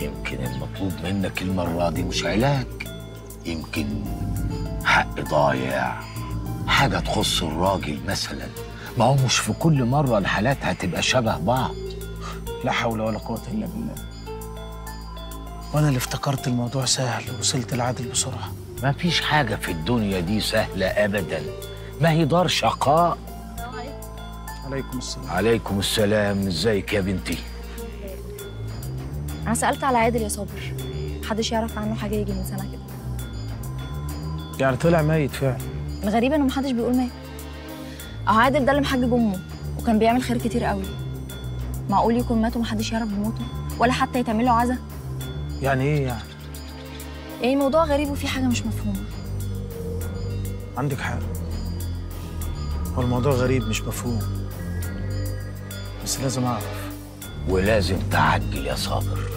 يمكن المطلوب منك المرة دي مش علاج يمكن حق ضايع حاجة تخص الراجل مثلا ما هو مش في كل مرة الحالات هتبقى شبه بعض لا حول ولا قوة إلا بالله وأنا اللي افتكرت الموضوع سهل ووصلت العدل بسرعة ما فيش حاجة في الدنيا دي سهلة أبدا ما هي دار شقاء عليكم السلام عليكم السلام ازيك يا بنتي انا سالت على عادل يا صابر محدش يعرف عنه حاجه يجي من سنه كده يعني طلع ميت فعلا الغريب انه محدش بيقول مات اهو عادل ده اللي محجب امه وكان بيعمل خير كتير قوي معقول يكون مات ومحدش يعرف بموته ولا حتى يتعمل له عزا يعني إيه يعني يعني موضوع غريب وفيه حاجه مش مفهومه عندك حق هو الموضوع غريب مش مفهوم بس لازم أعرف ولازم تعجل يا صابر